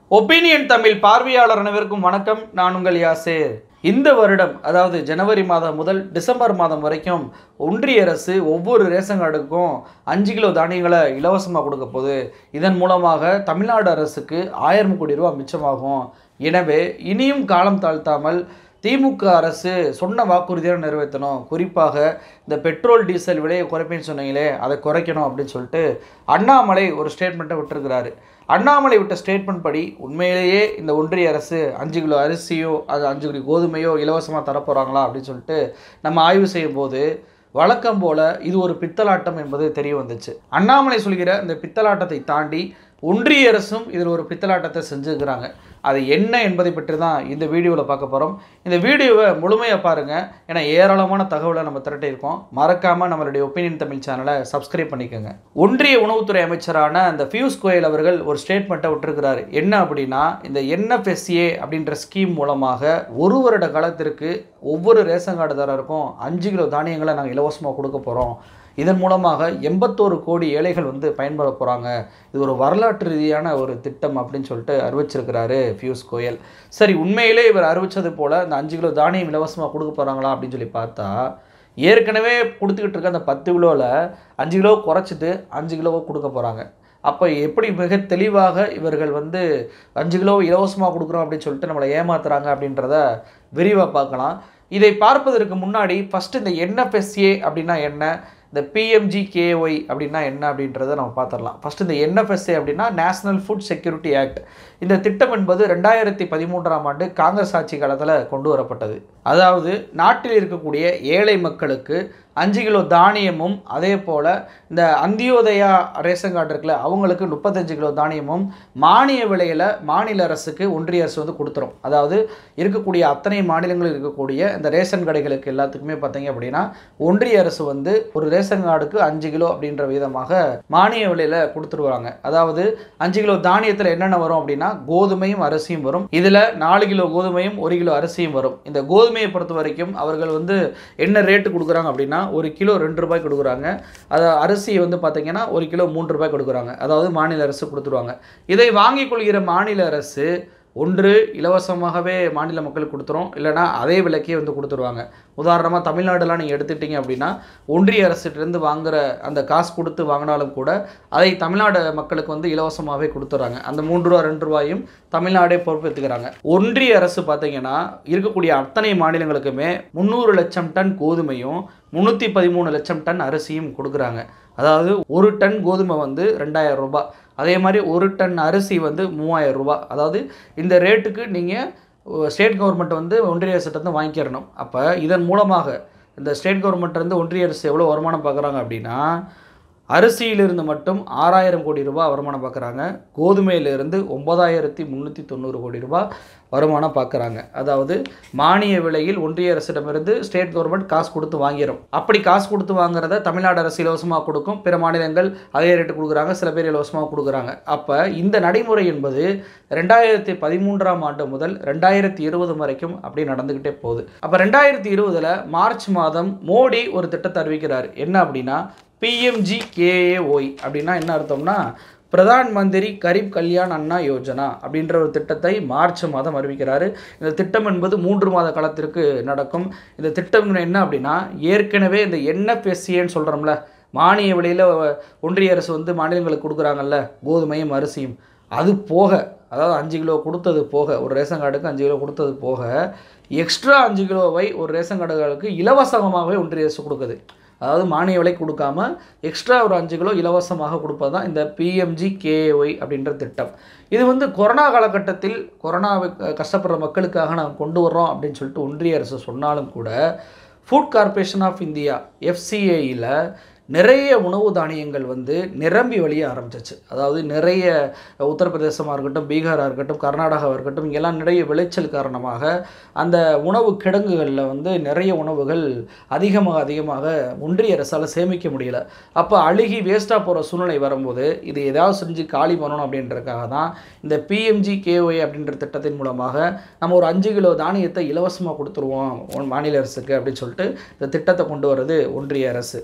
opinion Tamil பார்வையாளர் அனைவருக்கும் வணக்கம் நான் உங்கள் யாசேர் இந்த வருடம் அதாவது ஜனவரி மாதம் முதல் டிசம்பர் மாதம் வரைக்கும் ஒன்றிய அரசு ஒவ்வொரு ரேஷன் கார்டுக்கும் அஞ்சு கிலோ தானியங்களை இலவசமாக கொடுக்க போகுது இதன் மூலமாக தமிழ்நாடு அரசுக்கு ஆயிரம் கோடி ரூபா மிச்சமாகும் எனவே இனியும் காலம் தாழ்த்தாமல் திமுக அரசு சொன்ன வாக்குறுதியை நிறைவேற்றணும் குறிப்பாக இந்த பெட்ரோல் டீசல் விலையை குறைப்பேன்னு சொன்னீங்களே அதை குறைக்கணும் அப்படின்னு சொல்லிட்டு அண்ணாமலை ஒரு ஸ்டேட்மெண்ட்டை விட்டுருக்கிறாரு அண்ணாமலை விட்ட ஸ்டேட்மெண்ட் படி உண்மையிலேயே இந்த ஒன்றிய அரசு அஞ்சு கிலோ அரிசியோ அது அஞ்சு கிலோ கோதுமையோ இலவசமாக தரப்போகிறாங்களா அப்படின்னு சொல்லிட்டு நம்ம ஆய்வு செய்யும் போது வழக்கம் போல இது ஒரு பித்தலாட்டம் என்பது தெரிய வந்துச்சு அண்ணாமலை சொல்கிற இந்த பித்தலாட்டத்தை தாண்டி ஒன்றிய அரசும் இதில் ஒரு பித்தலாட்டத்தை செஞ்சுருக்கிறாங்க அது என்ன என்பதை பற்றி தான் இந்த வீடியோவில் பார்க்க போகிறோம் இந்த வீடியோவை முழுமையாக பாருங்கள் ஏன்னா ஏராளமான தகவலை நம்ம திரட்டியிருக்கோம் மறக்காமல் நம்மளுடைய ஒப்பீனியன் தமிழ் சேனலை சப்ஸ்கிரைப் பண்ணிக்கோங்க ஒன்றிய உணவுத்துறை அமைச்சரான அந்த பியூஷ் கோயல் அவர்கள் ஒரு ஸ்டேட்மெண்ட்டை விட்டுருக்கிறாரு என்ன அப்படின்னா இந்த என்எஃப்எஸ்ஏ அப்படின்ற ஸ்கீம் மூலமாக ஒரு வருட காலத்திற்கு ஒவ்வொரு ரேஷன் கார்டுதாரருக்கும் அஞ்சு கிலோ தானியங்களை நாங்கள் இலவசமாக கொடுக்க போகிறோம் இதன் மூலமாக எண்பத்தோரு கோடி ஏழைகள் வந்து பயன்பட போகிறாங்க இது ஒரு வரலாற்று ரீதியான ஒரு திட்டம் அப்படின்னு சொல்லிட்டு அறிவிச்சிருக்கிறாரு பியூஷ் கோயல் சரி உண்மையிலே இவர் அறிவித்தது போல் இந்த அஞ்சு கிலோ தானியம் இலவசமாக கொடுக்க போகிறாங்களா அப்படின்னு சொல்லி பார்த்தா ஏற்கனவே கொடுத்துக்கிட்டு இருக்க அந்த பத்து கிலோவில் அஞ்சு கிலோ குறைச்சிட்டு அஞ்சு கிலோவை கொடுக்க போகிறாங்க அப்போ எப்படி மிக தெளிவாக இவர்கள் வந்து அஞ்சு கிலோ இலவசமாக கொடுக்குறோம் அப்படின்னு சொல்லிட்டு நம்மளை ஏமாத்துறாங்க அப்படின்றத விரிவாக பார்க்கலாம் இதை பார்ப்பதற்கு முன்னாடி ஃபஸ்ட்டு இந்த என்எஃப்எஸ்ஏ அப்படின்னா என்ன இந்த பிஎம்ஜிகேஒய் அப்படின்னா என்ன அப்படின்றத நம்ம பார்த்துடலாம் ஃபஸ்ட்டு இந்த என்எஃப்எஸ்ஏ அப்படின்னா நேஷனல் ஃபுட் செக்யூரிட்டி ஆக்ட் இந்த திட்டம் என்பது ரெண்டாயிரத்தி பதிமூன்றாம் ஆண்டு காங்கிரஸ் ஆட்சி காலத்தில் கொண்டு வரப்பட்டது அதாவது நாட்டில் இருக்கக்கூடிய ஏழை மக்களுக்கு அஞ்சு கிலோ தானியமும் அதே போல் இந்த அந்தியோதயா ரேஷன் கார்டு இருக்குல்ல அவங்களுக்கு முப்பத்தஞ்சு கிலோ தானியமும் மானிய விலையில் மாநில அரசுக்கு ஒன்றிய அரசு வந்து கொடுத்துரும் அதாவது இருக்கக்கூடிய அத்தனை மாநிலங்களில் இருக்கக்கூடிய இந்த ரேஷன் கடைகளுக்கு எல்லாத்துக்குமே பார்த்தீங்க அப்படின்னா ஒன்றிய அரசு வந்து ஒரு ரேஷன் கார்டுக்கு அஞ்சு கிலோ அப்படின்ற விதமாக மானிய விலையில் கொடுத்துருவாங்க அதாவது அஞ்சு கிலோ தானியத்தில் என்னென்ன வரும் அப்படின்னா கோதுமையும் அரிசியும் வரும் இதில் நாலு கிலோ கோதுமையும் ஒரு கிலோ அரிசியும் வரும் இந்த கோதுமையை பொறுத்த வரைக்கும் அவர்கள் வந்து என்ன ரேட்டு கொடுக்குறாங்க அப்படின்னா ஒரு கிலோ ரெண்டு ரூபாய் கொடுக்குறாங்க அது அரிசியை வந்து பார்த்தீங்கன்னா ஒரு கிலோ மூன்று ரூபாய் கொடுக்குறாங்க அதாவது மாநில அரசு கொடுத்துருவாங்க இதை வாங்கிக் கொள்கிற மாநில அரசு ஒன்று இலவசமாகவே மாநில மக்களுக்கு கொடுத்துரும் இல்லைனா அதே விலைக்கே வந்து கொடுத்துருவாங்க உதாரணமாக தமிழ்நாடுலாம் நீங்கள் எடுத்துட்டிங்க அப்படின்னா ஒன்றிய அரசிட்டிருந்து வாங்குற அந்த காசு கொடுத்து வாங்கினாலும் கூட அதை தமிழ்நாடு மக்களுக்கு வந்து இலவசமாகவே கொடுத்துட்றாங்க அந்த மூன்று ரூபா ரெண்டு ரூபாயும் தமிழ்நாடே பொறுப்பேற்றுக்கிறாங்க ஒன்றிய அரசு பார்த்தீங்கன்னா இருக்கக்கூடிய அத்தனை மாநிலங்களுக்குமே முந்நூறு லட்சம் டன் கோதுமையும் முந்நூற்றி பதிமூணு லட்சம் டன் அரிசியும் கொடுக்குறாங்க அதாவது ஒரு டன் கோதுமை வந்து ரெண்டாயிரம் ரூபாய் அதே மாதிரி ஒரு டன் அரிசி வந்து மூவாயிரம் ரூபாய் அதாவது இந்த ரேட்டுக்கு நீங்கள் ஸ்டேட் கவர்மெண்ட் வந்து ஒன்றிய அரசிட்ட வாங்கிக்கிறணும் அப்போ இதன் மூலமாக இந்த ஸ்டேட் கவர்மெண்ட் வந்து ஒன்றிய அரசு எவ்வளோ வருமானம் பார்க்குறாங்க அப்படின்னா அரிசியிலிருந்து மட்டும் ஆறாயிரம் கோடி ரூபாய் வருமானம் பார்க்குறாங்க கோதுமையிலிருந்து ஒன்பதாயிரத்தி முந்நூற்றி தொண்ணூறு கோடி ரூபாய் வருமானம் பார்க்குறாங்க அதாவது மானிய விலையில் ஒன்றிய அரசிடமிருந்து ஸ்டேட் கவர்மெண்ட் காசு கொடுத்து வாங்கிடும் அப்படி காசு கொடுத்து வாங்குறத தமிழ்நாடு அரசு இலவசமாக கொடுக்கும் பிற மாநிலங்கள் அதே ரேட்டு கொடுக்குறாங்க சில பேர் இலவசமாக கொடுக்குறாங்க அப்போ இந்த நடைமுறை என்பது ரெண்டாயிரத்தி பதிமூன்றாம் ஆண்டு முதல் ரெண்டாயிரத்தி இருபது வரைக்கும் அப்படி நடந்துக்கிட்டே போகுது அப்போ ரெண்டாயிரத்தி இருபதில் மார்ச் மாதம் மோடி ஒரு திட்டத்தை அறிவிக்கிறார் என்ன அப்படின்னா பிஎம்ஜிகேஏஒய் அப்படின்னா என்ன அர்த்தம்னா பிரதான் மந்திரி கரீப் கல்யாண் அண்ணா யோஜனா அப்படின்ற ஒரு திட்டத்தை மார்ச் மாதம் அறிவிக்கிறாரு இந்த திட்டம் என்பது மூன்று மாத காலத்திற்கு நடக்கும் இந்த திட்டம் என்ன அப்படின்னா ஏற்கனவே இந்த என்எஃப்எஸ்சின்னு சொல்கிறோம்ல மானிய விலையில் ஒன்றிய அரசு வந்து மாநிலங்களுக்கு கொடுக்குறாங்கல்ல கோதுமையும் அரிசியும் அது போக அதாவது அஞ்சு கிலோ கொடுத்தது போக ஒரு ரேஷன் கார்டுக்கு அஞ்சு கிலோ கொடுத்தது போக எக்ஸ்ட்ரா அஞ்சு கிலோவை ஒரு ரேஷன் கார்டுகளுக்கு இலவசமாகவே ஒன்றிய அரசு கொடுக்குது அதாவது மானிய விலை கொடுக்காம எக்ஸ்ட்ரா ஒரு அஞ்சு கிலோ இலவசமாக கொடுப்பது தான் இந்த பிஎம்ஜி கேஒய் அப்படின்ற திட்டம் இது வந்து கொரோனா காலகட்டத்தில் கொரோனா கஷ்டப்படுற மக்களுக்காக நாங்கள் கொண்டு வர்றோம் அப்படின்னு சொல்லிட்டு ஒன்றிய அரசு சொன்னாலும் கூட ஃபுட் கார்ப்பரேஷன் ஆஃப் இந்தியா எஃப்சிஏயில் நிறைய உணவு தானியங்கள் வந்து நிரம்பி வழிய ஆரம்பிச்சிச்சு அதாவது நிறைய உத்தரப்பிரதேசமாக இருக்கட்டும் பீகாராக இருக்கட்டும் கர்நாடகாவாக இருக்கட்டும் இங்கெல்லாம் நிறைய விளைச்சல் காரணமாக அந்த உணவு கிடங்குகளில் வந்து நிறைய உணவுகள் அதிகமாக அதிகமாக ஒன்றிய அரசால் சேமிக்க முடியல அப்போ அழுகி வேஸ்ட்டாக போகிற சூழ்நிலை வரும்போது இது ஏதாவது செஞ்சு காலி பண்ணணும் அப்படின்றதுக்காக தான் இந்த பிஎம்ஜி கேஒய் அப்படின்ற திட்டத்தின் மூலமாக நம்ம ஒரு அஞ்சு கிலோ தானியத்தை இலவசமாக கொடுத்துருவோம் மாநில அரசுக்கு அப்படின்னு சொல்லிட்டு இந்த திட்டத்தை கொண்டு வர்றது ஒன்றிய அரசு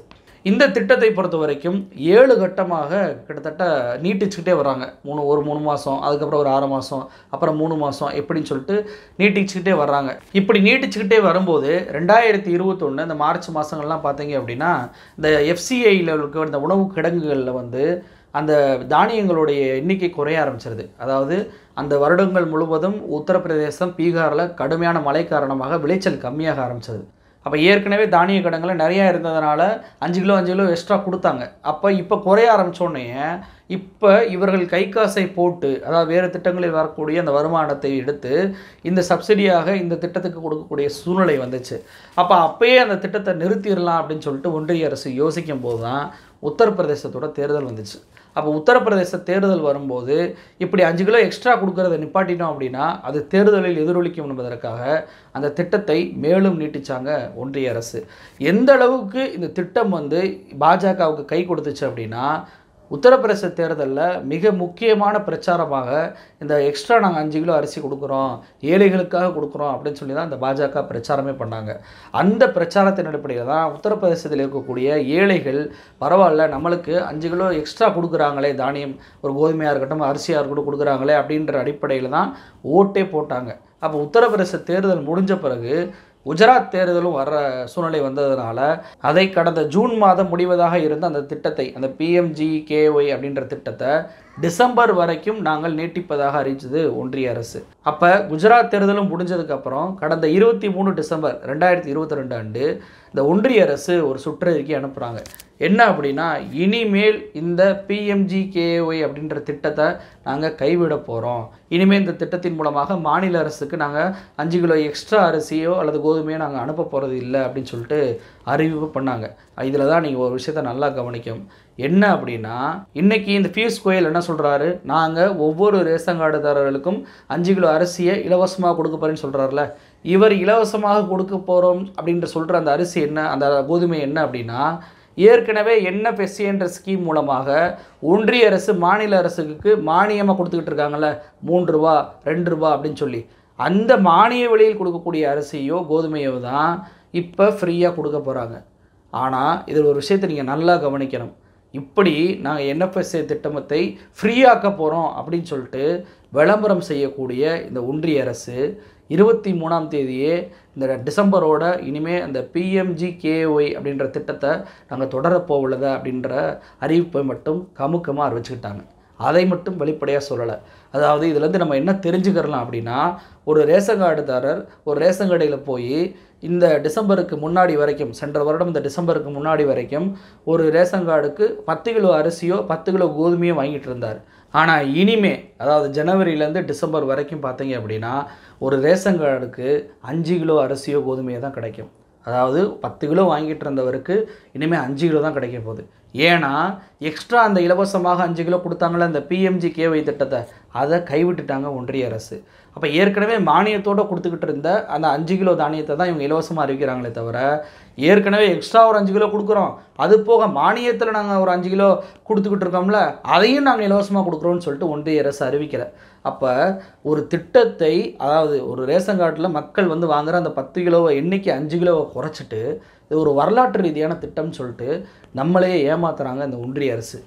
இந்த திட்டத்தை பொறுத்த வரைக்கும் ஏழு கட்டமாக கிட்டத்தட்ட நீட்டிச்சுக்கிட்டே வராங்க மூணு ஒரு மூணு மாதம் அதுக்கப்புறம் ஒரு ஆறு மாதம் அப்புறம் மூணு மாதம் எப்படின்னு சொல்லிட்டு நீட்டிச்சுக்கிட்டே வர்றாங்க இப்படி நீட்டிச்சுக்கிட்டே வரும்போது ரெண்டாயிரத்தி இருபத்தொன்று இந்த மார்ச் மாதங்கள்லாம் பார்த்தீங்க அப்படின்னா இந்த எஃப்சிஐயில் இருக்க இந்த உணவு கிடங்குகளில் வந்து அந்த தானியங்களுடைய எண்ணிக்கை குறைய ஆரம்பிச்சிருது அதாவது அந்த வருடங்கள் முழுவதும் உத்தரப்பிரதேசம் பீகாரில் கடுமையான மழை காரணமாக விளைச்சல் கம்மியாக ஆரம்பிச்சது அப்போ ஏற்கனவே தானிய கிடங்குல நிறையா இருந்ததுனால அஞ்சு கிலோ அஞ்சு கிலோ எக்ஸ்ட்ரா கொடுத்தாங்க அப்போ இப்போ குறைய ஆரம்பித்தோடனே இப்போ இவர்கள் கை காசை போட்டு அதாவது வேறு திட்டங்களில் வரக்கூடிய அந்த வருமானத்தை எடுத்து இந்த சப்சிடியாக இந்த திட்டத்துக்கு கொடுக்கக்கூடிய சூழ்நிலை வந்துச்சு அப்போ அப்பயே அந்த திட்டத்தை நிறுத்திடலாம் அப்படின்னு சொல்லிட்டு ஒன்றிய அரசு யோசிக்கும் போது தான் உத்தரப்பிரதேசத்தோட தேர்தல் வந்துச்சு அப்போ உத்தரப்பிரதேச தேர்தல் வரும்போது இப்படி அஞ்சு கிலோ எக்ஸ்ட்ரா கொடுக்கறத நிப்பாட்டிட்டோம் அப்படின்னா அது தேர்தலில் எதிரொலிக்கும் என்பதற்காக அந்த திட்டத்தை மேலும் நீட்டிச்சாங்க ஒன்றிய அரசு எந்த அளவுக்கு இந்த திட்டம் வந்து பாஜகவுக்கு கை கொடுத்துச்சு அப்படின்னா உத்தரப்பிரதேச தேர்தலில் மிக முக்கியமான பிரச்சாரமாக இந்த எக்ஸ்ட்ரா நாங்கள் அஞ்சு கிலோ அரிசி கொடுக்குறோம் ஏழைகளுக்காக கொடுக்குறோம் அப்படின்னு சொல்லி தான் இந்த பாஜக பிரச்சாரமே பண்ணாங்க அந்த பிரச்சாரத்தின் அடிப்படையில் தான் உத்தரப்பிரதேசத்தில் இருக்கக்கூடிய ஏழைகள் பரவாயில்ல நம்மளுக்கு அஞ்சு கிலோ எக்ஸ்ட்ரா கொடுக்குறாங்களே தானியம் ஒரு கோதுமையாக இருக்கட்டும் அரிசியாக இருக்கட்டும் கொடுக்குறாங்களே அப்படின்ற அடிப்படையில் தான் ஓட்டே போட்டாங்க அப்போ உத்தரப்பிரதேச தேர்தல் முடிஞ்ச பிறகு குஜராத் தேர்தலும் வர்ற சூழ்நிலை வந்ததுனால அதை கடந்த ஜூன் மாதம் முடிவதாக இருந்த அந்த திட்டத்தை அந்த பிஎம்ஜி கேஒய் அப்படின்ற திட்டத்தை டிசம்பர் வரைக்கும் நாங்கள் நீட்டிப்பதாக அறிவிச்சது ஒன்றிய அரசு அப்போ குஜராத் தேர்தலும் முடிஞ்சதுக்கப்புறம் கடந்த இருபத்தி மூணு டிசம்பர் ரெண்டாயிரத்தி இருபத்தி ரெண்டு ஆண்டு இந்த ஒன்றிய அரசு ஒரு சுற்றறிக்கை அனுப்புகிறாங்க என்ன அப்படின்னா இனிமேல் இந்த பிஎம்ஜி கேஒய் அப்படின்ற திட்டத்தை நாங்கள் கைவிட போகிறோம் இனிமேல் இந்த திட்டத்தின் மூலமாக மாநில அரசுக்கு நாங்கள் அஞ்சு கிலோ எக்ஸ்ட்ரா அரிசியோ அல்லது கோதுமையோ நாங்கள் அனுப்ப போகிறது இல்லை அப்படின்னு சொல்லிட்டு அறிவிப்பு பண்ணாங்க இதில் தான் நீங்கள் ஒரு விஷயத்த நல்லா கவனிக்கும் என்ன அப்படின்னா இன்னைக்கு இந்த பியூஷ் கோயல் என்ன சொல்கிறாரு நாங்கள் ஒவ்வொரு ரேஷன் கார்டுதாரர்களுக்கும் அஞ்சு கிலோ அரிசியை இலவசமாக கொடுக்க போகிறேன்னு சொல்கிறாருல இவர் இலவசமாக கொடுக்க போகிறோம் அப்படின்ற சொல்கிற அந்த அரிசி என்ன அந்த கோதுமை என்ன அப்படின்னா ஏற்கனவே என்எஃப்எஸ்சி என்ற ஸ்கீம் மூலமாக ஒன்றிய அரசு மாநில அரசுக்கு மானியமாக கொடுத்துக்கிட்டு இருக்காங்கல்ல மூன்று ரூபா ரெண்டு ரூபா அப்படின்னு சொல்லி அந்த மானிய விலையில் கொடுக்கக்கூடிய அரிசியோ கோதுமையோ தான் இப்போ ஃப்ரீயாக கொடுக்க போகிறாங்க ஆனால் இதில் ஒரு விஷயத்தை நீங்கள் நல்லா கவனிக்கணும் இப்படி நாங்கள் என்எஃப்எஸ்ஏ திட்டமத்தை ஃப்ரீயாக்க போகிறோம் அப்படின்னு சொல்லிட்டு விளம்பரம் செய்யக்கூடிய இந்த ஒன்றிய அரசு இருபத்தி மூணாம் தேதியே இந்த டிசம்பரோட இனிமே அந்த பிஎம்ஜி கேஒய் அப்படின்ற திட்டத்தை நாங்கள் தொடரப்போவுள்ளதா அப்படின்ற அறிவிப்பை மட்டும் கமுக்கமாக அறிவிச்சுக்கிட்டாங்க அதை மட்டும் வெளிப்படையாக சொல்லலை அதாவது இதுலேருந்து நம்ம என்ன தெரிஞ்சுக்கிறலாம் அப்படின்னா ஒரு ரேஷன் கார்டுதாரர் ஒரு ரேஷன் கடையில் போய் இந்த டிசம்பருக்கு முன்னாடி வரைக்கும் சென்ற வருடம் இந்த டிசம்பருக்கு முன்னாடி வரைக்கும் ஒரு ரேஷன் கார்டுக்கு பத்து கிலோ அரிசியோ பத்து கிலோ கோதுமையோ வாங்கிட்டு இருந்தார் ஆனால் இனிமே அதாவது ஜனவரியிலேருந்து டிசம்பர் வரைக்கும் பார்த்தீங்க அப்படின்னா ஒரு ரேஷன் கார்டுக்கு அஞ்சு கிலோ அரிசியோ கோதுமையோ தான் கிடைக்கும் அதாவது பத்து கிலோ வாங்கிட்டு இருந்தவருக்கு இனிமேல் அஞ்சு கிலோ தான் கிடைக்க போகுது ஏன்னா எக்ஸ்ட்ரா அந்த இலவசமாக அஞ்சு கிலோ கொடுத்தாங்களே அந்த பிஎம்ஜி கேஒய் திட்டத்தை அதை கைவிட்டுட்டாங்க ஒன்றிய அரசு அப்போ ஏற்கனவே மானியத்தோடு கொடுத்துக்கிட்டு இருந்த அந்த அஞ்சு கிலோ தானியத்தை தான் இவங்க இலவசமாக அறிவிக்கிறாங்களே தவிர ஏற்கனவே எக்ஸ்ட்ரா ஒரு அஞ்சு கிலோ கொடுக்குறோம் அது போக மானியத்தில் நாங்கள் ஒரு அஞ்சு கிலோ கொடுத்துக்கிட்டு இருக்கோம்ல அதையும் நாங்கள் இலவசமாக கொடுக்குறோம்னு சொல்லிட்டு ஒன்றிய அரசு அறிவிக்கலை அப்போ ஒரு திட்டத்தை அதாவது ஒரு ரேஷன் கார்டில் மக்கள் வந்து வாங்குற அந்த பத்து கிலோவை எண்ணிக்கை அஞ்சு கிலோவை குறைச்சிட்டு இது ஒரு வரலாற்று ரீதியான திட்டம்னு சொல்லிட்டு நம்மளே ஏமாத்துறாங்க இந்த ஒன்றிய அரசு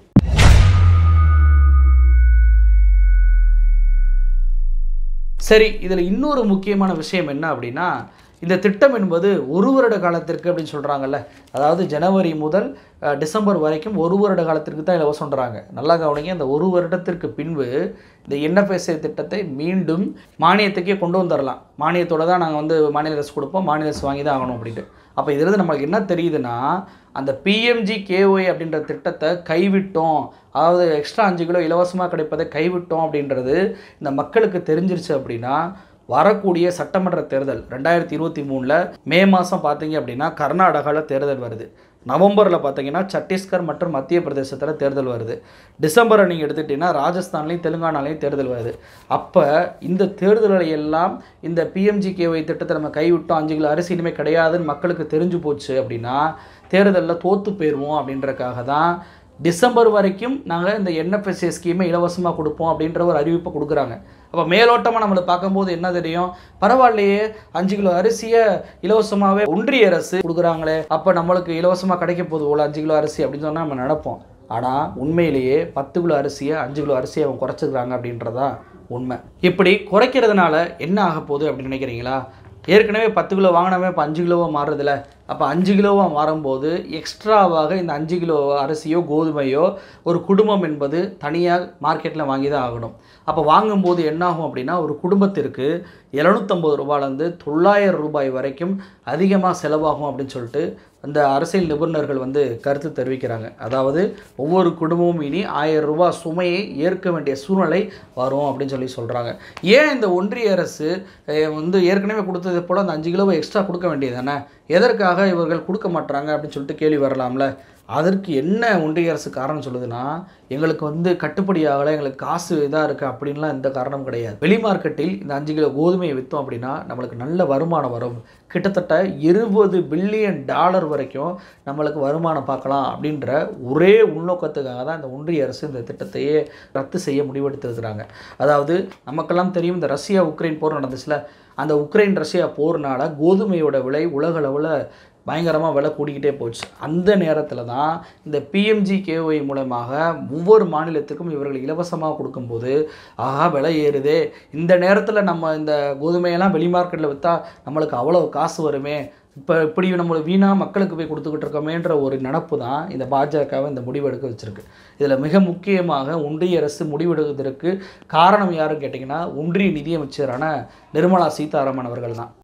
சரி இதில் இன்னொரு முக்கியமான விஷயம் என்ன அப்படின்னா இந்த திட்டம் என்பது ஒரு வருட காலத்திற்கு அப்படின்னு சொல்கிறாங்கல்ல அதாவது ஜனவரி முதல் அஹ், டிசம்பர் வரைக்கும் ஒரு வருட காலத்திற்கு தான் இலவசம்ன்றாங்க நல்லா கவனிங்க இந்த ஒரு வருடத்திற்கு பின்பு இந்த என்எஃப்எஸ்ஏ திட்டத்தை மீண்டும் மானியத்துக்கே கொண்டு வந்துடலாம் மானியத்தோட தான் நாங்கள் வந்து மாநில அரசு கொடுப்போம் மாநில அரசு வாங்கி தான் ஆகணும் அப்படின்ட்டு அப்போ இதிலிருந்து நம்மளுக்கு என்ன தெரியுதுன்னா அந்த பிஎம்ஜி கேஒய் அப்படின்ற திட்டத்தை கைவிட்டோம் அதாவது எக்ஸ்ட்ரா அஞ்சு கிலோ இலவசமாக கிடைப்பதை கைவிட்டோம் அப்படின்றது இந்த மக்களுக்கு தெரிஞ்சிருச்சு அப்படின்னா வரக்கூடிய சட்டமன்ற தேர்தல் ரெண்டாயிரத்தி இருபத்தி மூணில் மே மாதம் பார்த்தீங்க அப்படின்னா கர்நாடகாவில் தேர்தல் வருது நவம்பரில் பார்த்தீங்கன்னா சத்தீஸ்கர் மற்றும் மத்திய பிரதேசத்தில் தேர்தல் வருது டிசம்பரை நீங்கள் எடுத்துக்கிட்டிங்கன்னா ராஜஸ்தான்லேயும் தெலுங்கானாலையும் தேர்தல் வருது அப்போ இந்த தேர்தல்களை எல்லாம் இந்த பிஎம்ஜிகேஒய் திட்டத்தை நம்ம கைவிட்டோம் அஞ்சு கிலோ அரிசி இனிமேல் கிடையாதுன்னு மக்களுக்கு தெரிஞ்சு போச்சு அப்படின்னா தேர்தலில் தோற்று போயிடுவோம் அப்படின்றக்காக தான் டிசம்பர் வரைக்கும் நாங்கள் இந்த என்எஃப்எஸ்ஏ ஸ்கீமை இலவசமாக கொடுப்போம் அப்படின்ற ஒரு அறிவிப்பை கொடுக்குறாங்க அப்போ மேலோட்டமாக நம்மளை பார்க்கும்போது என்ன தெரியும் பரவாயில்லையே அஞ்சு கிலோ அரிசியை இலவசமாகவே ஒன்றிய அரசு கொடுக்குறாங்களே அப்போ நம்மளுக்கு இலவசமாக கிடைக்க போகுது போல அஞ்சு கிலோ அரிசி அப்படின்னு சொன்னால் நம்ம நினைப்போம் ஆனால் உண்மையிலேயே பத்து கிலோ அரிசியை அஞ்சு கிலோ அரிசியை அவங்க குறைச்சிருக்காங்க அப்படின்றதா உண்மை இப்படி குறைக்கிறதுனால என்ன ஆக போகுது அப்படின்னு நினைக்கிறீங்களா ஏற்கனவே பத்து கிலோ வாங்கினவன் இப்போ அஞ்சு கிலோவாக மாறுறதில்ல அப்போ அஞ்சு கிலோவாக மாறும்போது எக்ஸ்ட்ராவாக இந்த அஞ்சு கிலோ அரிசியோ கோதுமையோ ஒரு குடும்பம் என்பது தனியாக மார்க்கெட்டில் வாங்கி தான் ஆகணும் அப்போ வாங்கும்போது என்ன ஆகும் அப்படின்னா ஒரு குடும்பத்திற்கு எழுநூற்றம்பது ரூபாயிலேருந்து தொள்ளாயிரம் ரூபாய் வரைக்கும் அதிகமாக செலவாகும் அப்படின்னு சொல்லிட்டு அந்த அரசியல் நிபுணர்கள் வந்து கருத்து தெரிவிக்கிறாங்க அதாவது ஒவ்வொரு குடும்பமும் இனி ஆயிரம் ரூபாய் சுமையை ஏற்க வேண்டிய சூழ்நிலை வரும் அப்படின்னு சொல்லி சொல்கிறாங்க ஏன் இந்த ஒன்றிய அரசு அஹ், வந்து ஏற்கனவே கொடுத்தது போல் அந்த அஞ்சு கிலோவை எக்ஸ்ட்ரா கொடுக்க வேண்டியது தானே எதற்காக இவர்கள் கொடுக்க மாட்றாங்க அப்படின்னு சொல்லிட்டு கேள்வி வரலாம்ல அதற்கு என்ன ஒன்றிய அரசு காரணம் சொல்லுதுன்னா எங்களுக்கு வந்து கட்டுப்படி ஆகலை எங்களுக்கு காசு இதாக இருக்குது அப்படின்லாம் எந்த காரணமும் கிடையாது வெளி மார்க்கெட்டில் இந்த அஞ்சு கிலோ கோதுமையை விற்றோம் அப்படின்னா நம்மளுக்கு நல்ல வருமானம் வரும் கிட்டத்தட்ட இருபது பில்லியன் டாலர் வரைக்கும் நம்மளுக்கு வருமானம் பார்க்கலாம் அப்படின்ற ஒரே உள்நோக்கத்துக்காக தான் இந்த ஒன்றிய அரசு இந்த திட்டத்தையே ரத்து செய்ய முடிவெடுத்திருக்கிறாங்க அதாவது நமக்கெல்லாம் தெரியும் இந்த ரஷ்யா உக்ரைன் போர் நடந்துச்சுல அந்த உக்ரைன் ரஷ்யா போர்னால கோதுமையோட விலை உலக அளவில் பயங்கரமாக விலை கூடிக்கிட்டே போச்சு அந்த நேரத்தில் தான் இந்த பிஎம்ஜி கேஒய் மூலமாக ஒவ்வொரு மாநிலத்துக்கும் இவர்கள் இலவசமாக கொடுக்கும்போது ஆஹா விலை ஏறுதே இந்த நேரத்தில் நம்ம இந்த கோதுமையெல்லாம் வெளி மார்க்கெட்டில் விற்றா நம்மளுக்கு அவ்வளோ காசு வருமே இப்போ இப்படி நம்ம வீணாக மக்களுக்கு போய் கொடுத்துக்கிட்டு இருக்கோமேன்ற ஒரு நினப்பு தான் இந்த பாஜகவை இந்த முடிவெடுக்க வச்சிருக்கு இதில் மிக முக்கியமாக ஒன்றிய அரசு முடிவெடுப்பதற்கு காரணம் யாருன்னு கேட்டிங்கன்னா ஒன்றிய நிதியமைச்சரான நிர்மலா சீதாராமன் அவர்கள் தான்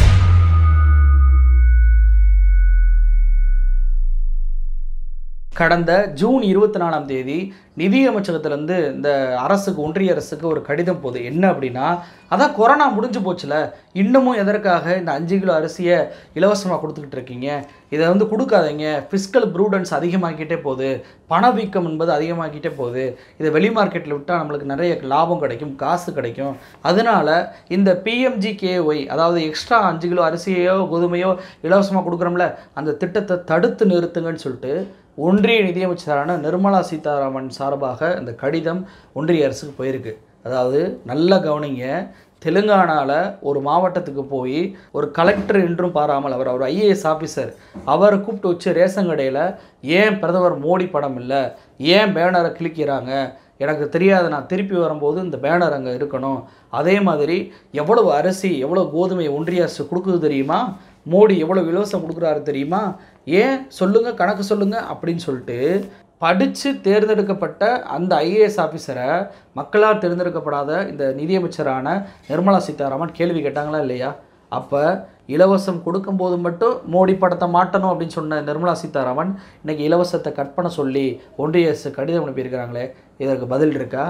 கடந்த ஜூன் இருபத்தி நாலாம் தேதி நிதி அமைச்சகத்திலேருந்து இந்த அரசுக்கு ஒன்றிய அரசுக்கு ஒரு கடிதம் போகுது என்ன அப்படின்னா அதான் கொரோனா முடிஞ்சு போச்சுல இன்னமும் எதற்காக இந்த அஞ்சு கிலோ அரிசியை இலவசமாக கொடுத்துக்கிட்டு இருக்கீங்க இதை வந்து கொடுக்காதீங்க ஃபிஸ்கல் ப்ரூடன்ஸ் அதிகமாகிக்கிட்டே போகுது பணவீக்கம் என்பது அதிகமாகிக்கிட்டே போகுது இதை வெளி மார்க்கெட்டில் விட்டால் நம்மளுக்கு நிறைய லாபம் கிடைக்கும் காசு கிடைக்கும் அதனால இந்த பிஎம்ஜிகேஒய் அதாவது எக்ஸ்ட்ரா அஞ்சு கிலோ அரிசியோ கோதுமையோ இலவசமாக கொடுக்குறோம்ல அந்த திட்டத்தை தடுத்து நிறுத்துங்கன்னு சொல்லிட்டு ஒன்றிய நிதியமைச்சரான நிர்மலா சீதாராமன் சார்பாக இந்த கடிதம் ஒன்றிய அரசுக்கு போயிருக்கு அதாவது நல்ல கவனிங்க தெலுங்கானாவில் ஒரு மாவட்டத்துக்கு போய் ஒரு கலெக்டர் என்றும் பாராமல் அவர் அவர் ஐஏஎஸ் ஆஃபீஸர் அவரை கூப்பிட்டு வச்சு ரேஷன் கடையில் ஏன் பிரதமர் மோடி படம் இல்லை ஏன் பேனரை கிழிக்கிறாங்க எனக்கு தெரியாது நான் திருப்பி வரும்போது இந்த பேனர் அங்கே இருக்கணும் அதே மாதிரி எவ்வளவு அரிசி எவ்வளோ கோதுமை ஒன்றிய அரசு கொடுக்குது தெரியுமா மோடி எவ்வளோ இலவசம் கொடுக்குறாரு தெரியுமா ஏன் சொல்லுங்கள் கணக்கு சொல்லுங்கள் அப்படின்னு சொல்லிட்டு படித்து தேர்ந்தெடுக்கப்பட்ட அந்த ஐஏஎஸ் ஆஃபீஸரை மக்களால் தேர்ந்தெடுக்கப்படாத இந்த நிதியமைச்சரான நிர்மலா சீதாராமன் கேள்வி கேட்டாங்களா இல்லையா அப்போ இலவசம் கொடுக்கும்போது மட்டும் மோடி படத்தை மாட்டணும் அப்படின்னு சொன்ன நிர்மலா சீதாராமன் இன்னைக்கு இலவசத்தை கட் பண்ண சொல்லி ஒன்றிய அரசு கடிதம் அனுப்பியிருக்கிறாங்களே இதற்கு பதில் இருக்கா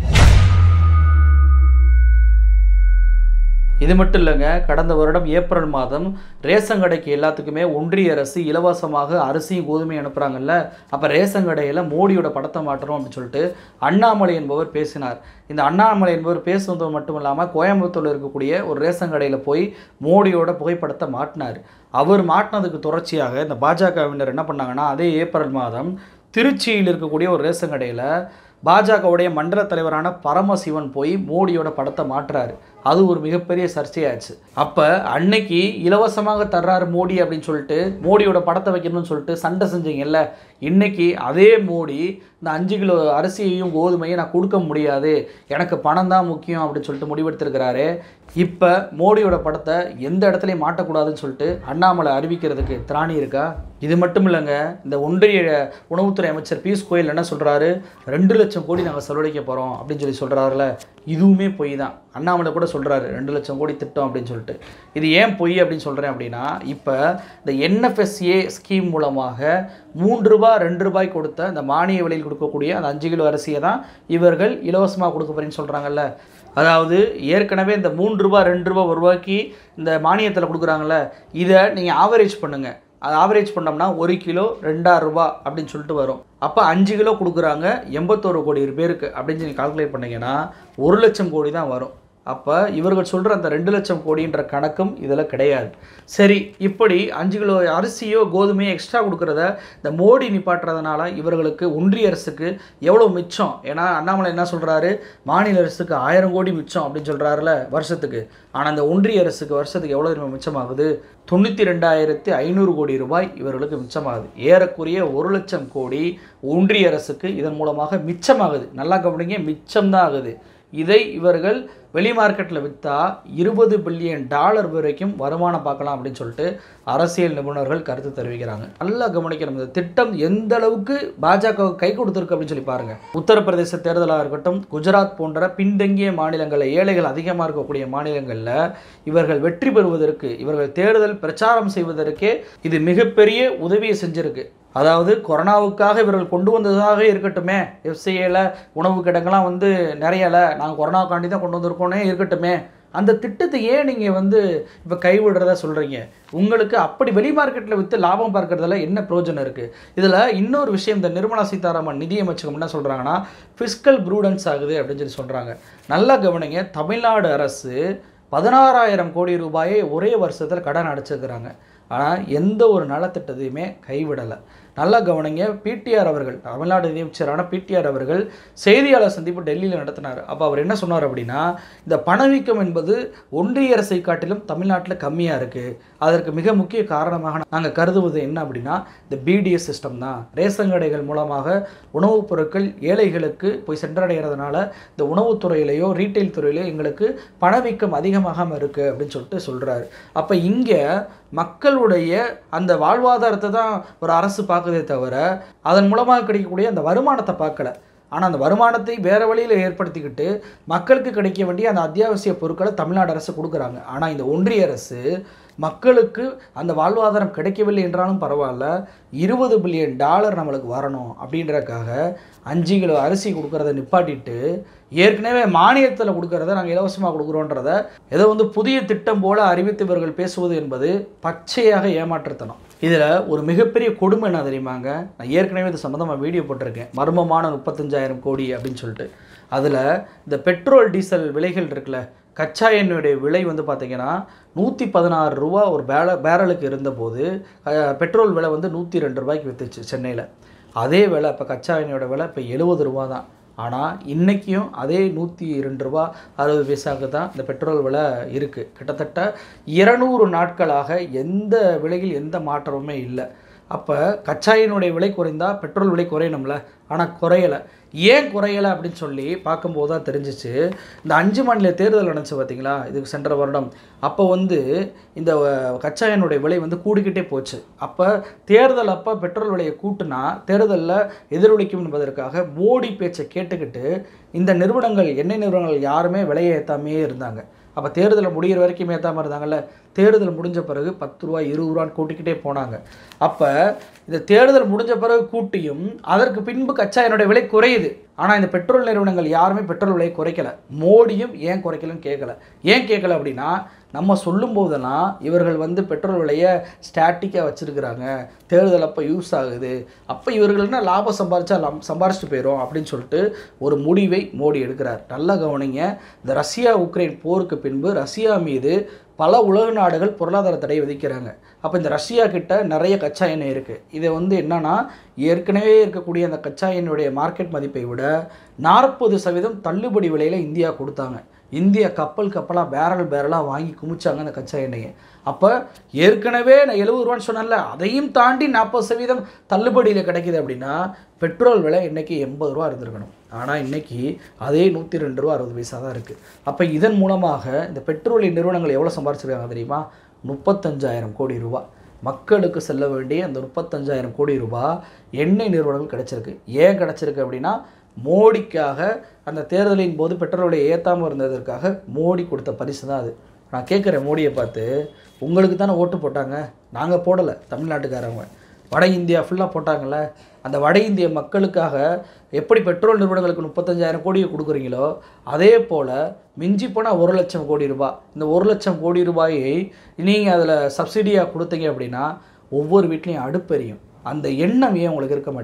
இது மட்டும் இல்லைங்க கடந்த வருடம் ஏப்ரல் மாதம் ரேஷன் கடைக்கு எல்லாத்துக்குமே ஒன்றிய அரசு இலவசமாக அரிசியும் கோதுமையும் அனுப்புகிறாங்கல்ல அப்போ ரேஷன் கடையில் மோடியோட படத்தை மாட்டுறோம் அப்படின்னு சொல்லிட்டு அண்ணாமலை என்பவர் பேசினார் இந்த அண்ணாமலை என்பவர் பேசுவது மட்டும் இல்லாமல் கோயம்புத்தூரில் இருக்கக்கூடிய ஒரு ரேஷன் கடையில் போய் மோடியோட புகைப்படத்தை மாட்டினார் அவர் மாட்டினதுக்கு தொடர்ச்சியாக இந்த பாஜகவினர் என்ன பண்ணாங்கன்னா அதே ஏப்ரல் மாதம் திருச்சியில் இருக்கக்கூடிய ஒரு ரேஷன் கடையில் பாஜகவுடைய மண்டல தலைவரான பரமசிவன் போய் மோடியோட படத்தை மாற்றுறாரு அது ஒரு மிகப்பெரிய சர்ச்சையாச்சு அப்போ அன்னைக்கு இலவசமாக தர்றாரு மோடி அப்படின்னு சொல்லிட்டு மோடியோட படத்தை வைக்கணும்னு சொல்லிட்டு சண்டை செஞ்சீங்கல்ல இன்னைக்கு அதே மோடி இந்த அஞ்சு கிலோ அரிசியையும் கோதுமையும் நான் கொடுக்க முடியாது எனக்கு பணம் தான் முக்கியம் அப்படின்னு சொல்லிட்டு முடிவெடுத்திருக்கிறாரு இப்போ மோடியோட படத்தை எந்த இடத்துலையும் மாட்டக்கூடாதுன்னு சொல்லிட்டு அண்ணாமலை அறிவிக்கிறதுக்கு திராணி இருக்கா இது மட்டும் இல்லைங்க இந்த ஒன்றிய உணவுத்துறை அமைச்சர் பியூஷ் கோயல் என்ன சொல்கிறாரு ரெண்டு லட்சம் கோடி நாங்கள் செலவழிக்க போகிறோம் அப்படின்னு சொல்லி சொல்கிறாருல இதுவுமே பொய் தான் அண்ணாமலை கூட சொல்கிறாரு ரெண்டு லட்சம் கோடி திட்டம் அப்படின்னு சொல்லிட்டு இது ஏன் பொய் அப்படின்னு சொல்கிறேன் அப்படின்னா இப்போ இந்த என்எஃப்எஸ்ஏ ஸ்கீம் மூலமாக மூன்று ரூபாய் ரெண்டு ரூபாய் கொடுத்த இந்த மானிய விலையில் கொடுக்கக்கூடிய அந்த அஞ்சு கிலோ அரிசியை தான் இவர்கள் இலவசமாக கொடுக்க போகிறேன்னு சொல்கிறாங்கல்ல அதாவது ஏற்கனவே இந்த மூன்று ரூபாய் ரெண்டு ரூபாய் ஒரு ரூபாய்க்கு இந்த மானியத்தில் கொடுக்குறாங்கல்ல இதை நீங்கள் ஆவரேஜ் பண்ணுங்கள் அது ஆவரேஜ் பண்ணோம்னா ஒரு கிலோ ரெண்டாயிரம் ரூபாய் அப்படின்னு சொல்லிட்டு வரும் அப்போ அஞ்சு கிலோ கொடுக்குறாங்க எண்பத்தோரு கோடி பேருக்கு அப்படின்னு சொல்லி கால்குலேட் பண்ணீங்கன்னா ஒரு லட்சம் கோடி தான் வரும் அப்போ இவர்கள் சொல்கிற அந்த ரெண்டு லட்சம் கோடின்ற கணக்கும் இதில் கிடையாது சரி இப்படி அஞ்சு கிலோ அரிசியோ கோதுமையோ எக்ஸ்ட்ரா கொடுக்குறத இந்த மோடி நிப்பாட்டுறதுனால இவர்களுக்கு ஒன்றிய அரசுக்கு எவ்வளோ மிச்சம் ஏன்னா அண்ணாமலை என்ன சொல்கிறாரு மாநில அரசுக்கு ஆயிரம் கோடி மிச்சம் அப்படின்னு சொல்கிறாருல வருஷத்துக்கு ஆனால் அந்த ஒன்றிய அரசுக்கு வருஷத்துக்கு எவ்வளோ தெரியுமா மிச்சமாகுது தொண்ணூற்றி ரெண்டாயிரத்தி ஐநூறு கோடி ரூபாய் இவர்களுக்கு மிச்சமாகுது ஏறக்குறைய ஒரு லட்சம் கோடி ஒன்றிய அரசுக்கு இதன் மூலமாக மிச்சமாகுது நல்லா கவனிங்க மிச்சம்தான் ஆகுது இதை இவர்கள் வெளி மார்க்கெட்டில் விற்றா இருபது பில்லியன் டாலர் வரைக்கும் வருமானம் பார்க்கலாம் அப்படின்னு சொல்லிட்டு அரசியல் நிபுணர்கள் கருத்து தெரிவிக்கிறாங்க நல்லா கவனிக்கணும் இந்த திட்டம் எந்த அளவுக்கு பாஜக கை கொடுத்துருக்கு அப்படின்னு சொல்லி பாருங்க உத்தரப்பிரதேச தேர்தலாக இருக்கட்டும் குஜராத் போன்ற பின்தங்கிய மாநிலங்களில் ஏழைகள் அதிகமாக இருக்கக்கூடிய மாநிலங்களில் இவர்கள் வெற்றி பெறுவதற்கு இவர்கள் தேர்தல் பிரச்சாரம் செய்வதற்கே இது மிகப்பெரிய உதவியை செஞ்சிருக்கு அதாவது கொரோனாவுக்காக இவர்கள் கொண்டு வந்ததாக இருக்கட்டுமே எஃப்சிஏல உணவு கிடங்கெல்லாம் வந்து நிறையலை நாங்கள் கொரோனாவுக்காண்டி தான் கொண்டு வந்திருக்கோன்னே இருக்கட்டுமே அந்த திட்டத்தை ஏன் நீங்கள் வந்து இப்போ கைவிடுறதா சொல்கிறீங்க உங்களுக்கு அப்படி வெளி மார்க்கெட்டில் விற்று லாபம் பார்க்கறதுல என்ன பிரயோஜனம் இருக்குது இதில் இன்னொரு விஷயம் இந்த நிர்மலா சீதாராமன் நிதியமைச்சகம் என்ன சொல்கிறாங்கன்னா ஃபிஸ்கல் ப்ரூடன்ஸ் ஆகுது அப்படின்னு சொல்லி சொல்கிறாங்க நல்லா கவனிங்க தமிழ்நாடு அரசு பதினாறாயிரம் கோடி ரூபாயை ஒரே வருஷத்தில் கடன் அடைச்சிருக்கிறாங்க ஆனால் எந்த ஒரு நலத்திட்டத்தையுமே கைவிடலை நல்லா கவனிங்க பிடிஆர் அவர்கள் தமிழ்நாடு நிதியமைச்சரான பிடிஆர் அவர்கள் செய்தியாளர் சந்திப்பு டெல்லியில் நடத்தினார் அப்போ அவர் என்ன சொன்னார் அப்படின்னா இந்த பணவீக்கம் என்பது ஒன்றிய அரசை காட்டிலும் தமிழ்நாட்டில் கம்மியாக இருக்குது அதற்கு மிக முக்கிய காரணமாக நாங்கள் கருதுவது என்ன அப்படின்னா இந்த பிடிஎஸ் சிஸ்டம் தான் ரேஷன் கடைகள் மூலமாக உணவுப் பொருட்கள் ஏழைகளுக்கு போய் சென்றடைகிறதுனால இந்த உணவுத்துறையிலையோ ரீட்டைல் துறையிலையோ எங்களுக்கு பணவீக்கம் அதிகமாகாமல் இருக்குது அப்படின்னு சொல்லிட்டு சொல்கிறாரு அப்போ இங்கே மக்களுடைய அந்த வாழ்வாதாரத்தை தான் ஒரு அரசு பார்க்குதே தவிர அதன் மூலமாக கிடைக்கக்கூடிய அந்த வருமானத்தை பார்க்கல ஆனால் அந்த வருமானத்தை வேறு வழியில் ஏற்படுத்திக்கிட்டு மக்களுக்கு கிடைக்க வேண்டிய அந்த அத்தியாவசிய பொருட்களை தமிழ்நாடு அரசு கொடுக்குறாங்க ஆனால் இந்த ஒன்றிய அரசு மக்களுக்கு அந்த வாழ்வாதாரம் கிடைக்கவில்லை என்றாலும் பரவாயில்ல இருபது பில்லியன் டாலர் நம்மளுக்கு வரணும் அப்படின்றக்காக அஞ்சு கிலோ அரிசி கொடுக்கறத நிப்பாட்டிட்டு ஏற்கனவே மானியத்தில் கொடுக்கறத நாங்கள் இலவசமாக கொடுக்குறோன்றத ஏதோ வந்து புதிய திட்டம் போல அறிவித்து இவர்கள் பேசுவது என்பது பச்சையாக ஏமாற்றுத்தனம் இதில் ஒரு மிகப்பெரிய கொடுமை என்ன தெரியுமாங்க நான் ஏற்கனவே இது சம்மந்தமாக வீடியோ போட்டிருக்கேன் மர்மமான முப்பத்தஞ்சாயிரம் கோடி அப்படின்னு சொல்லிட்டு அதில் இந்த பெட்ரோல் டீசல் விலைகள் இருக்குல்ல கச்சா எண்ணெயுடைய விலை வந்து பார்த்திங்கன்னா நூற்றி பதினாறு ரூபா ஒரு பேர பேரலுக்கு இருந்தபோது அஹ், பெட்ரோல் விலை வந்து நூற்றி ரெண்டு ரூபாய்க்கு விற்றுச்சு சென்னையில் அதே விலை இப்போ கச்சா எண்ணெயோட விலை இப்போ எழுபது ரூபா தான் ஆனால் இன்றைக்கியும் அதே நூற்றி ரெண்டு ரூபா அறுபது பைசாவுக்கு தான் இந்த பெட்ரோல் விலை இருக்குது கிட்டத்தட்ட இருநூறு நாட்களாக எந்த விலையில் எந்த மாற்றமுமே இல்லை அப்போ கச்சாயினுடைய விலை குறைந்தா பெட்ரோல் விலை குறையணும்ல ஆனால் குறையலை ஏன் குறையலை அப்படின்னு சொல்லி பார்க்கும்போது தான் தெரிஞ்சிச்சு இந்த அஞ்சு மாநில தேர்தல் நடந்துச்சு பார்த்தீங்களா இதுக்கு சென்ற வருடம் அப்போ வந்து இந்த அஹ், கச்சா எண்ணெயுடைய விலை வந்து கூடிக்கிட்டே போச்சு அப்போ தேர்தல் அப்போ பெட்ரோல் விலையை கூட்டுனா தேர்தலில் எதிரொலிக்கும் என்பதற்காக மோடி பேச்சை கேட்டுக்கிட்டு இந்த நிறுவனங்கள் எண்ணெய் நிறுவனங்கள் யாருமே விலையை ஏற்றாமே இருந்தாங்க அப்போ தேர்தல் முடிகிற வரைக்கும் ஏற்றாமல் இருந்தாங்கல்ல தேர்தல் முடிஞ்ச பிறகு பத்து ரூபா இருபது ரூபான்னு கூட்டிக்கிட்டே போனாங்க அப்போ இந்த தேர்தல் முடிஞ்ச பிறகு கூட்டியும் அதற்கு பின்பு கச்சா எண்ணெயோட விலை குறையுது ஆனால் இந்த பெட்ரோல் நிறுவனங்கள் யாருமே பெட்ரோல் விலையை குறைக்கல மோடியும் ஏன் குறைக்கலன்னு கேட்கல ஏன் கேட்கல அப்படின்னா நம்ம சொல்லும் போதெல்லாம் இவர்கள் வந்து பெட்ரோல் விலையை ஸ்டாட்டிக்காக வச்சுருக்கிறாங்க தேர்தல் அப்போ யூஸ் ஆகுது அப்போ இவர்கள்னா லாபம் சம்பாரிச்சா லம் சம்பாரிச்சிட்டு போயிடும் அப்படின்னு சொல்லிட்டு ஒரு முடிவை மோடி எடுக்கிறார் நல்லா கவனிங்க இந்த ரஷ்யா உக்ரைன் போருக்கு பின்பு ரஷ்யா மீது பல உலக நாடுகள் பொருளாதார தடை விதிக்கிறாங்க அப்போ இந்த ரஷ்யா கிட்ட நிறைய கச்சா எண்ணெய் இருக்குது இதை வந்து என்னன்னா ஏற்கனவே இருக்கக்கூடிய அந்த கச்சா எண்ணெயுடைய மார்க்கெட் மதிப்பை விட நாற்பது சதவீதம் தள்ளுபடி விலையில் இந்தியா கொடுத்தாங்க இந்தியா கப்பல் கப்பலாக பேரல் பேரலாக வாங்கி குமிச்சாங்க அந்த கச்சா எண்ணெயை அப்போ ஏற்கனவே நான் எழுபது ரூபான்னு சொன்னேன்ல அதையும் தாண்டி நாற்பது சதவீதம் தள்ளுபடியில் கிடைக்குது அப்படின்னா பெட்ரோல் விலை இன்னைக்கு எண்பது ரூபா இருந்திருக்கணும் ஆனால் இன்னைக்கு அதே நூற்றி ரெண்டு ரூபா அறுபது பைசா தான் இருக்குது அப்போ இதன் மூலமாக இந்த பெட்ரோலிய நிறுவனங்கள் எவ்வளோ சம்பாரிச்சிருக்காங்க தெரியுமா முப்பத்தஞ்சாயிரம் கோடி ரூபா மக்களுக்கு செல்ல வேண்டிய அந்த முப்பத்தஞ்சாயிரம் கோடி ரூபாய் எண்ணெய் நிறுவனங்கள் கிடைச்சிருக்கு ஏன் கிடைச்சிருக்கு அப்படின்னா மோடிக்காக அந்த தேர்தலின் போது பெட்ரோல் விலையை ஏற்றாமல் இருந்ததற்காக மோடி கொடுத்த பரிசு தான் அது நான் கேட்குறேன் மோடியை பார்த்து உங்களுக்கு தானே ஓட்டு போட்டாங்க நாங்கள் போடலை தமிழ்நாட்டுக்காரங்க வட இந்தியா ஃபுல்லாக போட்டாங்கல்ல அந்த வட இந்திய மக்களுக்காக எப்படி பெட்ரோல் நிறுவனங்களுக்கு முப்பத்தஞ்சாயிரம் கோடியை கொடுக்குறீங்களோ அதே போல் மிஞ்சி போனால் ஒரு லட்சம் கோடி ரூபாய் இந்த ஒரு லட்சம் கோடி ரூபாயை நீங்கள் அதில் சப்சிடியாக கொடுத்தீங்க அப்படின்னா ஒவ்வொரு வீட்லேயும் அடுப்பெரியும் அந்த எண்ணம் ஏன் உங்களுக்கு இருக்க மாட்டேங்குது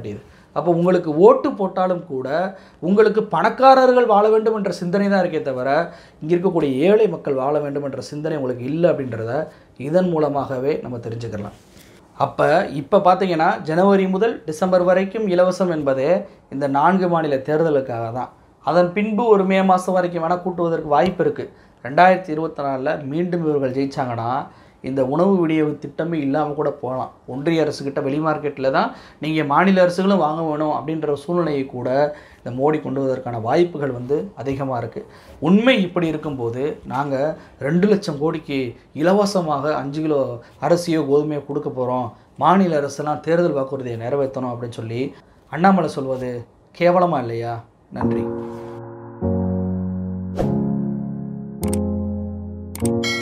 அப்போ உங்களுக்கு ஓட்டு போட்டாலும் கூட உங்களுக்கு பணக்காரர்கள் வாழ வேண்டும் என்ற சிந்தனை தான் இருக்கே தவிர இங்கே இருக்கக்கூடிய ஏழை மக்கள் வாழ வேண்டும் என்ற சிந்தனை உங்களுக்கு இல்லை அப்படின்றத இதன் மூலமாகவே நம்ம தெரிஞ்சுக்கலாம் அப்போ இப்போ பார்த்தீங்கன்னா ஜனவரி முதல் டிசம்பர் வரைக்கும் இலவசம் என்பதே இந்த நான்கு மாநில தேர்தலுக்காக தான் அதன் பின்பு ஒரு மே மாதம் வரைக்கும் வேணால் கூட்டுவதற்கு வாய்ப்பு இருக்குது ரெண்டாயிரத்தி இருபத்தி நாலில் மீண்டும் இவர்கள் ஜெயிச்சாங்கன்னா இந்த உணவு விநியோக திட்டமே இல்லாமல் கூட போகலாம் ஒன்றிய அரசுக்கிட்ட வெளி மார்க்கெட்டில் தான் நீங்கள் மாநில அரசுகளும் வாங்க வேணும் அப்படின்ற சூழ்நிலையை கூட இந்த மோடி கொண்டு வருவதற்கான வாய்ப்புகள் வந்து அதிகமாக இருக்குது உண்மை இப்படி இருக்கும்போது நாங்கள் ரெண்டு லட்சம் கோடிக்கு இலவசமாக அஞ்சு கிலோ அரிசியோ கோதுமையோ கொடுக்க போகிறோம் மாநில அரசுலாம் தேர்தல் வாக்குறுதியை நிறைவேற்றணும் அப்படின்னு சொல்லி அண்ணாமலை சொல்வது கேவலமாக இல்லையா நன்றி